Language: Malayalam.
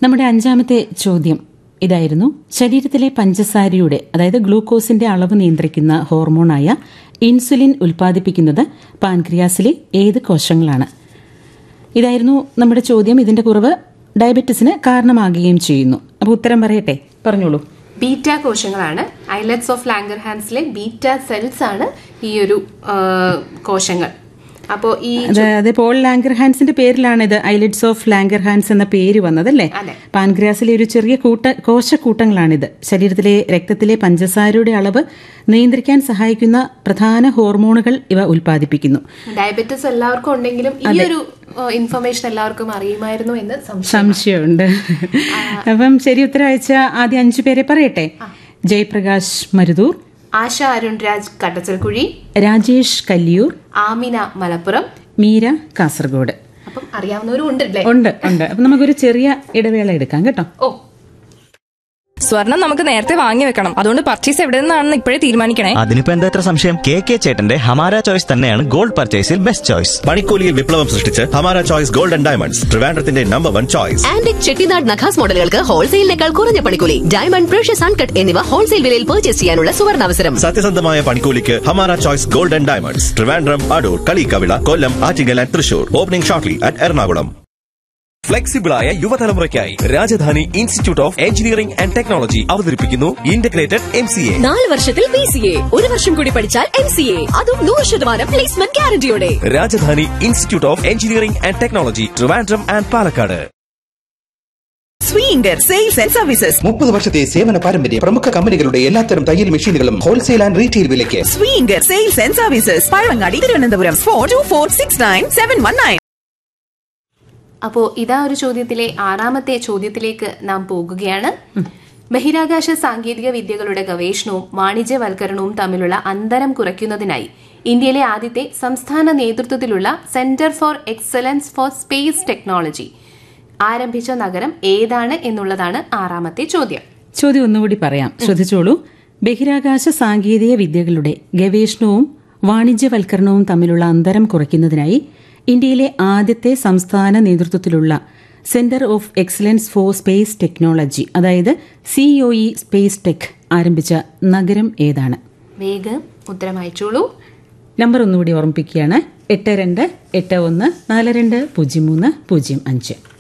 നമ്മുടെ അഞ്ചാമത്തെ ചോദ്യം ഇതായിരുന്നു ശരീരത്തിലെ പഞ്ചസാരയുടെ അതായത് ഗ്ലൂക്കോസിന്റെ അളവ് നിയന്ത്രിക്കുന്ന ഹോർമോണായ ഇൻസുലിൻ ഉൽപ്പാദിപ്പിക്കുന്നത് പാൻക്രിയാസിലെ ഏത് കോശങ്ങളാണ് ഇതായിരുന്നു നമ്മുടെ ചോദ്യം ഇതിന്റെ കുറവ് ഡയബറ്റിസിന് കാരണമാകുകയും ചെയ്യുന്നു അപ്പോൾ ഉത്തരം പറയട്ടെ പറഞ്ഞോളൂ ബീറ്റ കോശങ്ങളാണ് ഐലറ്റ്സ് ഓഫ് ലാംഗർ ഹാൻസിലെ ബീറ്റ സെൽസ് ആണ് ഈ ഒരു ആ, കോശങ്ങൾ അപ്പോൾ ഈ അതായത് പോൾ ലാംഗർഹാൻസിന്റെ പേരിലാണ് ഇത് ഐലിഡ്സ് ഓഫ് ലാംഗർഹാൻസ് എന്ന പേര് വന്നതല്ലേ അതെ. പാൻക്രിയാസിലെ ഒരു ചെറിയ കൂട്ട കോശക്കൂട്ടങ്ങളാണിത് ശരീരത്തിലെ രക്തത്തിലെ പഞ്ചസാരയുടെ അളവ് നിയന്ത്രിക്കാൻ സഹായിക്കുന്ന പ്രധാന ഹോർമോണുകൾ ഇവ ഉൽപ്പാദിപ്പിക്കുന്നു ഡയബറ്റിസ് എല്ലാവർക്കും ഉണ്ടെങ്കിലും ഈ ഒരു ഇൻഫർമേഷൻ എല്ലാവർക്കും അറിയുമായിരുന്നു എന്ന് സംശയം സംശയമുണ്ട് അപ്പം ശരി ഉത്തരം അയച്ച ആദ്യ അഞ്ചു പേരെ പറയട്ടെ ജയപ്രകാശ് മരുതൂർ ആശ അരുൺരാജ് കട്ടച്ചൽക്കുഴി രാജേഷ് കല്ലിയൂർ ആമിന മലപ്പുറം മീര കാസർഗോഡ് അപ്പം അറിയാവുന്നവരും ഉണ്ട് അല്ലേ ഉണ്ട് ഉണ്ട് അപ്പം നമുക്കൊരു ചെറിയ ഇടവേള എടുക്കാം കേട്ടോ ഓ സ്വർണം നമുക്ക് നേരത്തെ വാങ്ങി വെക്കണം അതുകൊണ്ട് പർച്ചേസ് എവിടെ നിന്നാണെന്ന് ഇപ്പോഴേ തീരുമാനിക്കണേ അതിനിപ്പോ എന്താ ഇത്ര സംശയം കെ കെ ചേട്ടന്റെ ഹമാര ചോയ്സ് തന്നെയാണ് ഗോൾഡ് പർച്ചേസിൽ ബെസ്റ്റ് ചോയ്സ് പണിക്കൂലിയിൽ വിപ്ലവം സൃഷ്ടിച്ച് Hamara choice gold and diamonds ട്രിവാൻഡ്രത്തിന്റെ number one choice antique Chettinad നഖാസ് മോഡലുകൾക്ക് ഹോൾസെയിലിനേക്കാൾ കുറഞ്ഞ പണിക്കൂലി ഡയമണ്ട് പ്രഷ്യസ് അൺകട്ട് എന്നിവ ഹോൾസെയിൽ വിലയിൽ പർച്ചേസ് ചെയ്യാനുള്ള സുവർണാവസരം സത്യസന്ധമായ പണിക്കൂലിക്ക് Hamara choice gold and diamonds Trivandrum Adoor Kaliyikkavila Kollam Attingal and Thrissur opening shortly at Ernakulam ഫ്ലെക്സിബിളായ യുവതലമുറയ്ക്കായി Rajadhani institute of engineering and technology അവതരിപ്പിക്കുന്നു ഇന്റഗ്രേറ്റഡ് എം സി എ നാല് വർഷത്തിൽ ബി സി എ ഒരു വർഷം കൂടി പഠിച്ചാൽ എം സി എ അതും നൂറ് ശതമാനം പ്ലേസ്മെന്റ് ഗ്യാരണ്ടിയോടെ Rajadhani institute of engineering and technology Trivandrum and Palakkad സ്വീങ്കർ സെയിൽസ് ആൻഡ് സർവീസസ് മുപ്പത് വർഷത്തെ സേവന പാരമ്പര്യം പ്രമുഖ കമ്പനികളുടെ എല്ലാത്തരം തയ്യൽ മെഷീനുകളും ഹോൾസെയിൽ ആൻഡ് റീറ്റെയിൽ വിലയ്ക്ക് സ്വീങ്കർ sales and services Pazhavangadi Thiruvananthapuram four two four six nine seven one nine അപ്പോൾ ഇതാ ഒരു ചോദ്യത്തിലെ ആറാമത്തെ ചോദ്യത്തിലേക്ക് നാം പോകുകയാണ് ബഹിരാകാശ സാങ്കേതിക വിദ്യകളുടെ ഗവേഷണവും വാണിജ്യവൽക്കരണവും തമ്മിലുള്ള അന്തരം കുറയ്ക്കുന്നതിനായി ഇന്ത്യയിലെ ആദ്യത്തെ സംസ്ഥാന നേതൃത്വത്തിലുള്ള centre for excellence for space technology ആരംഭിച്ച നഗരം ഏതാണ് എന്നുള്ളതാണ് ആറാമത്തെ ചോദ്യം ചോദ്യം ഒന്നുകൂടി പറയാം ശ്രദ്ധിച്ചോളൂ ബഹിരാകാശ സാങ്കേതിക വിദ്യകളുടെ ഗവേഷണവും വാണിജ്യവൽക്കരണവും തമ്മിലുള്ള അന്തരം കുറയ്ക്കുന്നതിനായി ഇന്ത്യയിലെ ആദ്യത്തെ സംസ്ഥാന നേതൃത്വത്തിലുള്ള centre of excellence for space technology അതായത് സിഒഇ സ്പേസ് ടെക് ആരംഭിച്ച നഗരം ഏതാണ് വേഗം ഉത്തരം അയച്ചോളൂ നമ്പർ ഒന്നുകൂടി ഓർമ്മിപ്പിക്കുകയാണ് എട്ട് രണ്ട് എട്ട് ഒന്ന് നാല് രണ്ട് പൂജ്യം മൂന്ന് പൂജ്യം അഞ്ച്